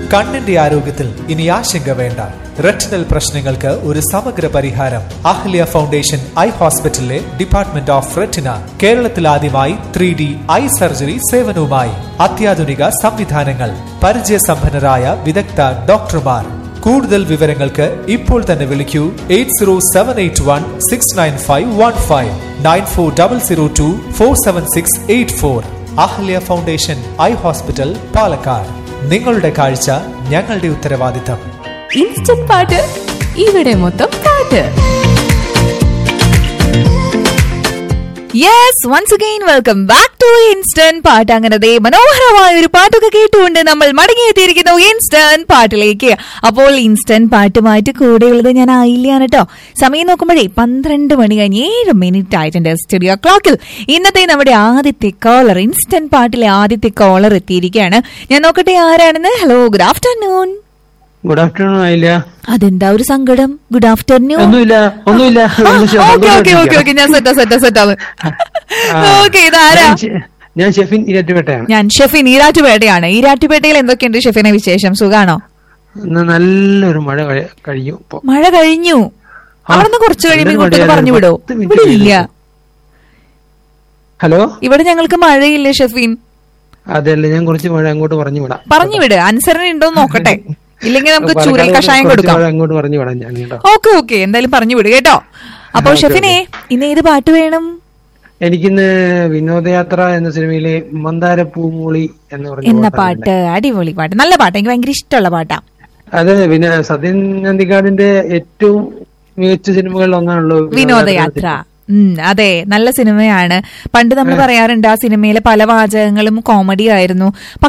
കണ്ണിന്റെ ആരോഗ്യത്തിൽ ഇനി ആശങ്ക വേണ്ട റെറ്റിനൽ പ്രശ്നങ്ങൾക്ക് ഒരു സമഗ്ര പരിഹാരം അഹ്ല്യ ഫൗണ്ടേഷൻ ഐ ഹോസ്പിറ്റലിലെ ഡിപ്പാർട്ട്മെന്റ് ഓഫ് റെറ്റിന കേരളത്തിൽ ആദ്യമായി ത്രീ ഡി ഐ സർജറി സേവനവുമായി അത്യാധുനിക സംവിധാനങ്ങൾ പരിചയസമ്പന്നരായ വിദഗ്ധ ഡോക്ടർമാർ കൂടുതൽ വിവരങ്ങൾക്ക് ഇപ്പോൾ തന്നെ വിളിക്കൂ eight zero seven eight one six nine five one five nine four double zero two four seven six eight four Ahalya foundation eye hospital Palakkad നിങ്ങളുടെ കാഴ്ച ഞങ്ങളുടെ ഉത്തരവാദിത്തം ഇൻസ്റ്റന്റ് പാട്ട് ഇവിടെ മൊത്തം പാട്ട് yes once again welcome back to instant പാട്ട് അങ്ങനെ ദേ മനോഹരമായ ഒരു പാട്ടൊക്കെ കേട്ടുകൊണ്ട് നമ്മൾ മടങ്ങിയെത്തിയിരിക്കുന്നു ഇൻസ്റ്റന്റ് പാട്ടിലേക്ക് അപ്പോൾ ഇൻസ്റ്റന്റ് പാട്ടുമായിട്ട് കൂടെയുള്ളത് ഞാൻ ആയില്ലാണ് കേട്ടോ സമയം നോക്കുമ്പോഴേ പന്ത്രണ്ട് മണി കഴിഞ്ഞ് ഏഴ് മിനിറ്റ് ആയിട്ടുണ്ട് സ്റ്റുഡിയോ ക്ലോക്കിൽ ഇന്നത്തെ നമ്മുടെ ആദ്യത്തെ കോളർ ഇൻസ്റ്റന്റ് പാട്ടിലെ ആദ്യത്തെ കോളർ എത്തിയിരിക്കുകയാണ് ഞാൻ നോക്കട്ടെ ആരാണെന്ന് hello good afternoon good afternoon ആയില്ല അതെന്താ ഒരു സങ്കടം ഗുഡ് ആഫ്റ്റർനൂൺ ഒന്നുമില്ല ഒന്നുമില്ല ഒന്ന് ശ- ഓക്കെ ഓക്കെ സന്തോഷം ഓക്കെ ഓക്കെ ഞാൻ സെറ്റാ സെറ്റാ സെറ്റാണ് ആ. ഓക്കെ ഇതാരാ ഞാൻ ഷെ- ഞാൻ ഷെഫിൻ ഇരട്ടുപേട്ടയാണ് ഞാൻ ഷെഫിൻ ഈരാറ്റുപേട്ടയാണ് ഈരാറ്റുപേട്ടയിൽ എന്തൊക്കെയുണ്ട് ഷെഫിനെ വിശേഷം സുഖാണോ ഇന്ന് നല്ലൊരു മഴ കഴി- കഴിയും ഇപ്പൊ മഴ കഴിഞ്ഞു ആ, അവിടെ നിന്ന് കുറച്ച് കഴിയുമ്പോൾ നല്ലൊരു ഇങ്ങോട്ടൊന്ന് മഴയായിരുന്നു. പറഞ്ഞു വിടോ പത്ത് മിനിറ്റ് ഇവിടെ ഇല്ല കഴിഞ്ഞു. ഹലോ ഇവിടെ ഞങ്ങൾക്ക് മഴയില്ല ഷെഫീൻ അതല്ല ഞാൻ കുറച്ച് മഴ അങ്ങോട്ട് പറഞ്ഞു വിടാം പറഞ്ഞു വിട് അനുസരണ ഉണ്ടോ നോക്കട്ടെ ഇല്ലെങ്കിൽ നമുക്ക് ചൂരൽ പാലക്കാട് കഷായം കുറച്ച് കൊടുക്കാം മഴ അങ്ങോട്ട് പറഞ്ഞു വിടാം ഞാൻ കേട്ടോ ഓക്കെ ഓക്കെ എന്തായാലും പറഞ്ഞു വിട് കേട്ടോ അപ്പൊ ഓക്കേ, ഷെഫിനെ ഇന്ന് ഏത് പാട്ട് വേണം എനിക്കിന്ന് വിനോദയാത്ര എന്ന സിനിമയിലെ മന്ദാര പൂമൂളി എന്ന് പറഞ്ഞ എന്ന പാട്ടാണ് പാട്ട് അടിപൊളി പാട്ട് നല്ല പാട്ട് എനിക്ക് ഭയങ്കര ഇഷ്ടമുള്ള പാട്ടാ അത് പിന്നെ സത്യൻ നന്ദിക്കാടിന്റെ ഏറ്റവും മികച്ച സിനിമകളിൽ ഒന്നാണല്ലോ വിനോദയാത്ര ഉം അതെ നല്ല സിനിമയാണ് പണ്ട് നമ്മൾ പറയാറുണ്ട് ആ സിനിമയിലെ പല വാചകങ്ങളും കോമഡി ആയിരുന്നു